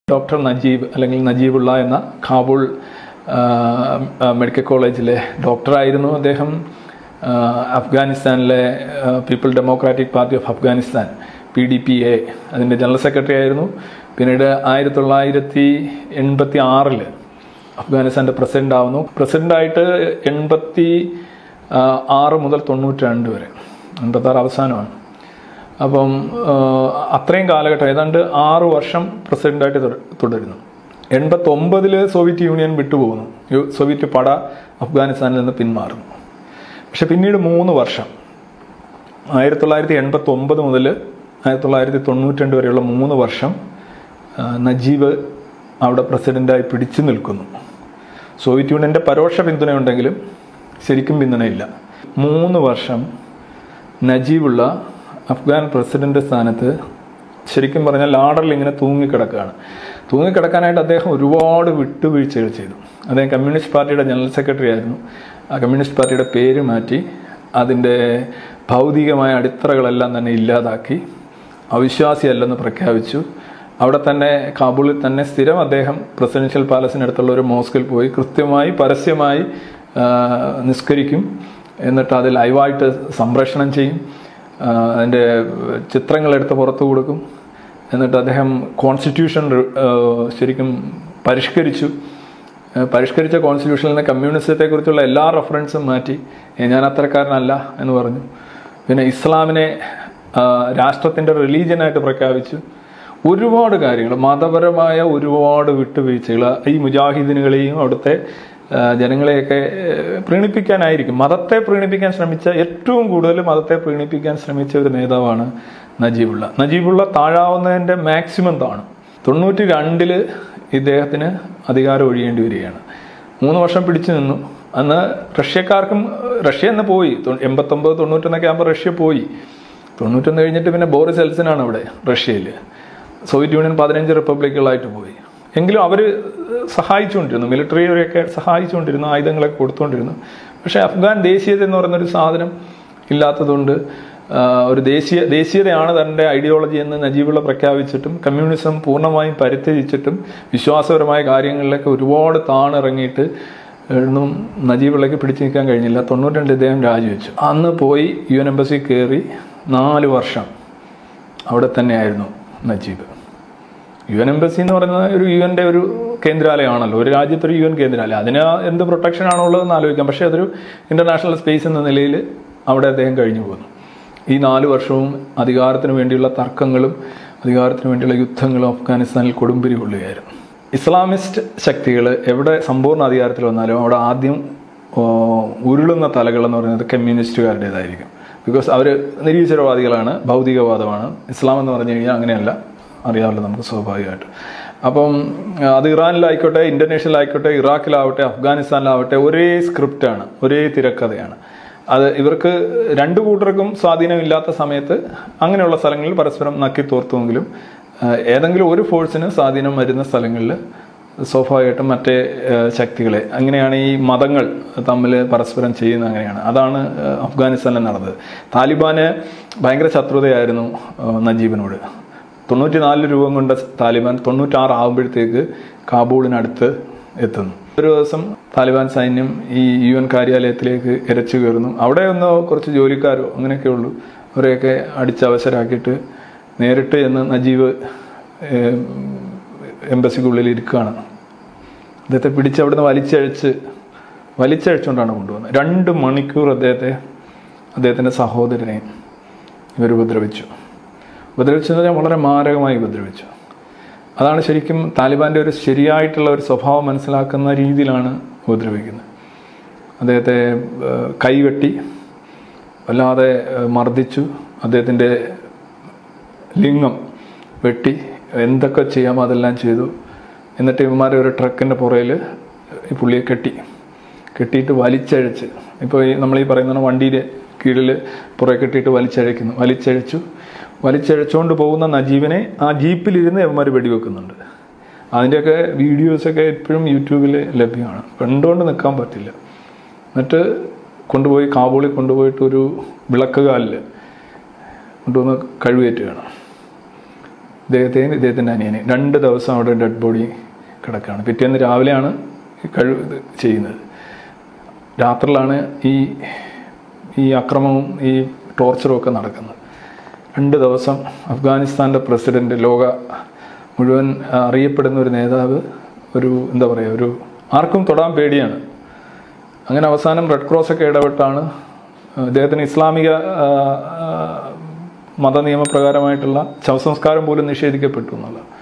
doctor Najeeb അല്ലെങ്കിൽ നജീബുള്ള എന്ന കാബൂൾ ആ, ആ, മെഡിക്കൽ കോളേജിലെ ഡോക്ടറായിരുന്നു അദ്ദേഹം ആ, അഫ്ഗാനിസ്ഥാനിലെ ആ, people democratic party of Afghanistan P D P A അതിൻ്റെ ജനറൽ സെക്രട്ടറി ആയിരുന്നു പിന്നീട് ആയിരത്തി തൊള്ളായിരത്തി എൺപത്തി ആറില് അഫ്ഗാനിസ്ഥാൻ്റെ പ്രസിഡന്റ് ആവുന്നു പ്രസിഡന്റായിട്ട് എൺപത്തി ആ, ആറ് മുതൽ തൊണ്ണൂറ്റി രണ്ട് വരെ എൺപത്തി ആറ് അവസാനമാണ് അപ്പം ആ, അത്രയും കാലഘട്ടം ഏതാണ്ട് ആറ് വർഷം പ്രസിഡന്റായിട്ട് തുട- തുടരുന്നു എൺപത്തൊമ്പതില് സോവിയറ്റ് യൂണിയൻ വിട്ടുപോകുന്നു യു- സോവിയറ്റ് പട അഫ്ഗാനിസ്ഥാനിൽ നിന്ന് പിന്മാറുന്നു പക്ഷെ പിന്നീട് മൂന്ന് വർഷം ആയിരത്തി തൊള്ളായിരത്തി എൺപത്തി ഒമ്പത് മുതൽ ആയിരത്തി തൊള്ളായിരത്തി തൊണ്ണൂറ്റി രണ്ട് വരെയുള്ള മൂന്ന് വർഷം ആ, നജീബ് അവിടെ പ്രസിഡന്റായി പിടിച്ചു നിൽക്കുന്നു സോവിയറ്റ് യൂണിയന്റെ പരോക്ഷ പിന്തുണയുണ്ടെങ്കിലും ശരിക്കും പിന്തുണയില്ല മൂന്ന് വർഷം നജീബുള്ള അഫ്ഗാൻ പ്രസിഡന്റ് സ്ഥാനത്ത് ശരിക്കും പറഞ്ഞാൽ ലാഡറിൽ ഇങ്ങനെ തൂങ്ങിക്കിടക്കുകയാണ് തൂങ്ങിക്കിടക്കാനായിട്ട് അദ്ദേഹം ഒരുപാട് വിട്ടുവീഴ്ചകൾ ചെയ്തു അദ്ദേഹം കമ്മ്യൂണിസ്റ്റ് പാർട്ടിയുടെ ജനറൽ സെക്രട്ടറി ആയിരുന്നു ആ കമ്മ്യൂണിസ്റ്റ് പാർട്ടിയുടെ പേര് മാറ്റി അതിൻ്റെ ഭൗതികമായ അടിത്തറകളെല്ലാം തന്നെ ഇല്ലാതാക്കി അവിശ്വാസിയല്ലെന്ന് പ്രഖ്യാപിച്ചു അവിടെ തന്നെ കാബൂളിൽ തന്നെ സ്ഥിരം അദ്ദേഹം പ്രസിഡൻഷ്യൽ പാലസിനടുത്തുള്ള ഒരു മോസ്കിൽ പോയി കൃത്യമായി പരസ്യമായി ആ, നിസ്കരിക്കും എന്നിട്ട് അത് ലൈവായിട്ട് സംപ്രേഷണം ചെയ്യും ആ, അതിൻ്റെ ചിത്രങ്ങളെടുത്ത് പുറത്തു കൊടുക്കും എന്നിട്ട് അദ്ദേഹം കോൺസ്റ്റിറ്റ്യൂഷൻ ആ, ശരിക്കും പരിഷ്കരിച്ചു ആ, പരിഷ്കരിച്ച കോൺസ്റ്റിറ്റ്യൂഷനിൽ നിന്ന് കമ്മ്യൂണിസത്തെക്കുറിച്ചുള്ള എല്ലാ റെഫറൻസും മാറ്റി "ഏ, ഞാൻ അത്തരക്കാരനല്ല എന്ന് പറഞ്ഞു പിന്നെ ഇസ്ലാമിനെ ആ, രാഷ്ട്രത്തിൻ്റെ റിലീജിയനായിട്ട് പ്രഖ്യാപിച്ചു ഒരുപാട് കാര്യങ്ങൾ മതപരമായ ഒരുപാട് വിട്ടുവീഴ്ചകൾ ഈ മുജാഹിദിനുകളെയും അവിടുത്തെ ആ, ജനങ്ങളെയൊക്കെ ഏ, പ്രീണിപ്പിക്കാനായിരിക്കും മതത്തെ പ്രീണിപ്പിക്കാൻ ശ്രമിച്ച ഏറ്റവും കൂടുതൽ മതത്തെ പ്രീണിപ്പിക്കാൻ ശ്രമിച്ച ഒരു നേതാവാണ് നജീബുള്ള നജീബുള്ള താഴാവുന്നതിൻ്റെ മാക്സിമം താണു തൊണ്ണൂറ്റി രണ്ടില് ഇദ്ദേഹത്തിന് അധികാരം ഒഴിയേണ്ടി വരികയാണ് മൂന്ന് വർഷം പിടിച്ചു നിന്നു അന്ന് റഷ്യക്കാർക്കും റഷ്യ എന്ന് പോയി തൊ- എൺപത്തൊമ്പത് തൊണ്ണൂറ്റൊന്നൊക്കെ ആകുമ്പോൾ റഷ്യ പോയി തൊണ്ണൂറ്റൊന്ന് കഴിഞ്ഞിട്ട് പിന്നെ ബോറിസ് എൽസനാണ് അവിടെ റഷ്യയിൽ സോവിയറ്റ് യൂണിയൻ പതിനഞ്ച് റിപ്പബ്ലിക്കുകളായിട്ട് പോയി എങ്കിലും അവർ സഹായിച്ചുകൊണ്ടിരുന്നു മിലിറ്ററിയൊക്കെ സഹായിച്ചുകൊണ്ടിരുന്നു ആയുധങ്ങളൊക്കെ കൊടുത്തുകൊണ്ടിരുന്നു പക്ഷേ അഫ്ഗാൻ ദേശീയത എന്ന് പറയുന്നൊരു സാധനം ഇല്ലാത്തതുകൊണ്ട് ആ, ഒരു ദേശീയ ദേശീയതയാണ് തൻ്റെ ഐഡിയോളജി എന്ന് നജീബുള്ള പ്രഖ്യാപിച്ചിട്ടും കമ്മ്യൂണിസം പൂർണ്ണമായും പരിത്യജിച്ചിട്ടും വിശ്വാസപരമായ കാര്യങ്ങളിലൊക്കെ ഒരുപാട് താണിറങ്ങിയിട്ട് ഒന്നും നജീബുള്ളക്ക് പിടിച്ചു നിൽക്കാൻ കഴിഞ്ഞില്ല തൊണ്ണൂറ്റി രണ്ട് ഇദ്ദേഹം രാജിവെച്ചു അന്ന് പോയി യു എൻ എംബസി കയറി നാല് വർഷം അവിടെ തന്നെയായിരുന്നു നജീബ് യു എൻ എംബസി എന്ന് പറയുന്നത് ഒരു യു എൻ്റെ ഒരു കേന്ദ്രാലയമാണല്ലോ ഒരു രാജ്യത്തൊരു യു എൻ കേന്ദ്രാലയം അതിന് എന്ത് പ്രൊട്ടക്ഷൻ ആണോ ഉള്ളതെന്ന് ആലോചിക്കാം പക്ഷേ അതൊരു ഇന്റർനാഷണൽ സ്പേസ് എന്ന നിലയിൽ അവിടെ അദ്ദേഹം കഴിഞ്ഞു പോകുന്നു ഈ നാല് വർഷവും അധികാരത്തിന് വേണ്ടിയുള്ള തർക്കങ്ങളും അധികാരത്തിന് വേണ്ടിയുള്ള യുദ്ധങ്ങളും അഫ്ഗാനിസ്ഥാനിൽ കൊടുമ്പിരി കൊള്ളുകയായിരുന്നു ഇസ്ലാമിസ്റ്റ് ശക്തികൾ എവിടെ സമ്പൂർണ്ണ അധികാരത്തിൽ വന്നാലും അവിടെ ആദ്യം ഓ, ഉരുളുന്ന തലകൾ എന്ന് പറയുന്നത് കമ്മ്യൂണിസ്റ്റുകാരുടേതായിരിക്കും ബിക്കോസ് അവർ നിരീശ്വരവാദികളാണ് ഭൗതികവാദമാണ് ഇസ്ലാം എന്ന് പറഞ്ഞു കഴിഞ്ഞാൽ അങ്ങനെയല്ല അറിയാമല്ലോ നമുക്ക് സ്വാഭാവികമായിട്ട് അപ്പം അത് ഇറാനിലായിക്കോട്ടെ ഇന്തോനേഷ്യയിലായിക്കോട്ടെ ഇറാഖിലാവട്ടെ അഫ്ഗാനിസ്ഥാനിലാവട്ടെ ഒരേ സ്ക്രിപ്റ്റാണ് ഒരേ തിരക്കഥയാണ് അത് ഇവർക്ക് രണ്ടു കൂട്ടർക്കും സ്വാധീനമില്ലാത്ത സമയത്ത് അങ്ങനെയുള്ള സ്ഥലങ്ങളിൽ പരസ്പരം നക്കി തോർത്തുമെങ്കിലും ആ, ഏതെങ്കിലും ഒരു ഫോഴ്സിന് സ്വാധീനം വരുന്ന സ്ഥലങ്ങളിൽ സ്വാഭാവികമായിട്ടും മറ്റേ ആ, ശക്തികളെ അങ്ങനെയാണ് ഈ മതങ്ങൾ തമ്മിൽ പരസ്പരം ചെയ്യുന്നത് അങ്ങനെയാണ് അതാണ് ആ, അഫ്ഗാനിസ്ഥാനിൽ നടന്നത് താലിബാന് ഭയങ്കര ശത്രുതയായിരുന്നു ആ, നജീബിനോട് തൊണ്ണൂറ്റിനാല് രൂപം കൊണ്ട് താലിബാൻ തൊണ്ണൂറ്റാറ് ആകുമ്പോഴത്തേക്ക് കാബൂളിനടുത്ത് എത്തുന്നു ഒരു ദിവസം താലിബാൻ സൈന്യം ഈ യു എൻ കാര്യാലയത്തിലേക്ക് ഇരച്ചു കയറുന്നു അവിടെ ഒന്ന് കുറച്ച് ജോലിക്കാരോ അങ്ങനെയൊക്കെ ഉള്ളൂ അവരെയൊക്കെ അടിച്ചവസരാക്കിയിട്ട് നേരിട്ട് എന്ന് നജീബ് ഏഹ്, എംബസിക്കുള്ളിൽ ഇരിക്കുകയാണ് അദ്ദേഹത്തെ പിടിച്ച് അവിടുന്ന് വലിച്ചഴിച്ച് വലിച്ചഴിച്ചുകൊണ്ടാണ് കൊണ്ടുവന്നത് രണ്ട് മണിക്കൂർ അദ്ദേഹത്തെ അദ്ദേഹത്തിൻ്റെ സഹോദരനെ ഇവർ ഉപദ്രവിച്ചു ഉപദ്രവിച്ചെന്ന് പറഞ്ഞാൽ വളരെ മാരകമായി ഉപദ്രവിച്ചു അതാണ് ശരിക്കും താലിബാൻ്റെ ഒരു ശരിയായിട്ടുള്ള ഒരു സ്വഭാവം മനസ്സിലാക്കുന്ന രീതിയിലാണ് ഉപദ്രവിക്കുന്നത് അദ്ദേഹത്തെ ഏഹ്, കൈവെട്ടി വല്ലാതെ ഏഹ്, മർദ്ദിച്ചു അദ്ദേഹത്തിൻ്റെ ലിംഗം വെട്ടി എന്തൊക്കെ ചെയ്യാമോ അതെല്ലാം ചെയ്തു എന്നിട്ട് ഇവന്മാരെ ഒരു ട്രക്കിൻ്റെ പുറയിൽ ഈ പുള്ളിയെ കെട്ടി കെട്ടിയിട്ട് വലിച്ചഴിച്ച് ഇപ്പോൾ ഈ നമ്മൾ ഈ പറയുന്ന വണ്ടിയുടെ കീഴിൽ പുറകെ കെട്ടിയിട്ട് വലിച്ചഴയ്ക്കുന്നു വലിച്ചഴിച്ചു വലിച്ചഴച്ചുകൊണ്ട് പോകുന്ന നജീബിനെ ആ ജീപ്പിലിരുന്ന് ഇവന്മാർ വെടിവെക്കുന്നുണ്ട് അതിൻ്റെയൊക്കെ വീഡിയോസൊക്കെ ഇപ്പോഴും യൂട്യൂബിൽ ലഭ്യമാണ് കണ്ടുകൊണ്ട് നിൽക്കാൻ പറ്റില്ല എന്നിട്ട് കൊണ്ടുപോയി കാബൂളിൽ കൊണ്ടുപോയിട്ട് ഒരു വിളക്കുകാലിൽ കൊണ്ടുവന്ന് കഴിവേറ്റുകയാണ് ഇദ്ദേഹത്തെയും ഇദ്ദേഹത്തിൻ്റെ അനിയനെ രണ്ട് ദിവസം അവിടെ ഡെഡ് ബോഡി കിടക്കുകയാണ് പിറ്റേന്ന് രാവിലെയാണ് ഈ കഴിവ് ഇത് ചെയ്യുന്നത് രാത്രിയിലാണ് ഈ ഈ അക്രമവും ഈ ടോർച്ചറും ഒക്കെ നടക്കുന്നത് രണ്ട് ദിവസം അഫ്ഗാനിസ്ഥാൻ്റെ പ്രസിഡന്റ് ലോക മുഴുവൻ അറിയപ്പെടുന്ന ഒരു നേതാവ് ഒരു എന്താ പറയുക ഒരു ആർക്കും തൊടാൻ പേടിയാണ് അങ്ങനെ അവസാനം റെഡ് ക്രോസ് ഒക്കെ ഇടപെട്ടാണ് അദ്ദേഹത്തിന് ഇസ്ലാമിക ആ, ആ, മത നിയമപ്രകാരമായിട്ടുള്ള ശവസംസ്കാരം പോലും നിഷേധിക്കപ്പെട്ടു എന്നുള്ളത്